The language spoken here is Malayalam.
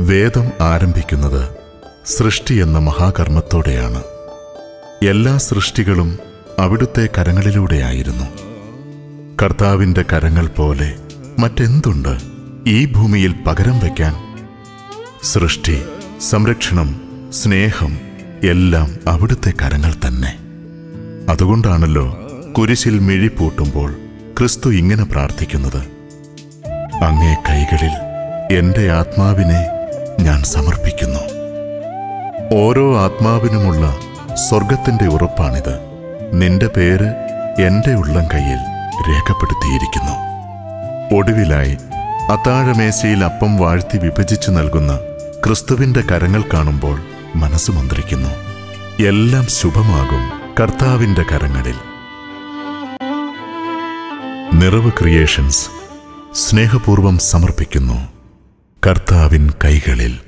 വേദം ആരംഭിക്കുന്നത് സൃഷ്ടി എന്ന മഹാകർമ്മത്തോടെയാണ് എല്ലാ സൃഷ്ടികളും അവിടുത്തെ കരങ്ങളിലൂടെയായിരുന്നു കർത്താവിൻ്റെ കരങ്ങൾ പോലെ മറ്റെന്തുണ്ട് ഈ ഭൂമിയിൽ പകരം വയ്ക്കാൻ സൃഷ്ടി സംരക്ഷണം സ്നേഹം എല്ലാം അവിടുത്തെ കരങ്ങൾ തന്നെ അതുകൊണ്ടാണല്ലോ കുരിശിൽ മിഴി പൂട്ടുമ്പോൾ ക്രിസ്തു ഇങ്ങനെ പ്രാർത്ഥിക്കുന്നത് അങ്ങേ കൈകളിൽ എൻ്റെ ആത്മാവിനെ ഞാൻ സമർപ്പിക്കുന്നു ഓരോ ആത്മാവിനുമുള്ള സ്വർഗത്തിന്റെ ഉറപ്പാണിത് നിന്റെ പേര് എൻ്റെ ഉള്ളം കയ്യിൽ രേഖപ്പെടുത്തിയിരിക്കുന്നു ഒടുവിലായി അത്താഴമേശയിൽ അപ്പം വാഴ്ത്തി വിഭജിച്ചു നൽകുന്ന ക്രിസ്തുവിന്റെ കരങ്ങൾ കാണുമ്പോൾ മനസ്സ് മന്ത്രിക്കുന്നു എല്ലാം ശുഭമാകും കർത്താവിന്റെ കരങ്ങളിൽ നിറവ് ക്രിയേഷൻസ് സ്നേഹപൂർവം സമർപ്പിക്കുന്നു കർത്താവിൻ കൈകളിൽ